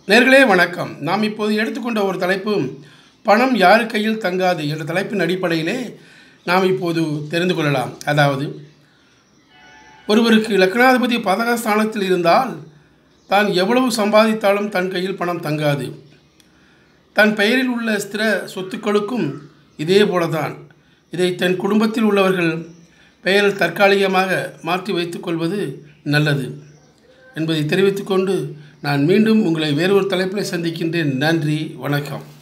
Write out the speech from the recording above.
நேர்களே வணக்கம் நாம் இப்போது எடுத்துக்கொண்ட ஒரு தலைப்பு பணம் யாரு கையில் தங்காது என்ற தலைப்பின் அடிப்படையிலே நாம் இப்போது தெரிந்து கொள்ளலாம் அதாவது ஒருவருக்கு லக்னாதிபதி பதகஸ்தானத்தில் இருந்தால் தான் எவ்வளவு சம்பாதித்தாலும் தன் கையில் பணம் தங்காது தன் பெயரில் உள்ள ஸ்திர சொத்துக்களுக்கும் இதே போலதான் இதை தன் குடும்பத்தில் உள்ளவர்கள் பெயரில் தற்காலிகமாக மாற்றி வைத்துக்கொள்வது நல்லது என்பதை தெரிவித்துக்கொண்டு நான் மீண்டும் உங்களை வேறொரு தலைப்பில் சந்திக்கின்றேன் நன்றி வணக்கம்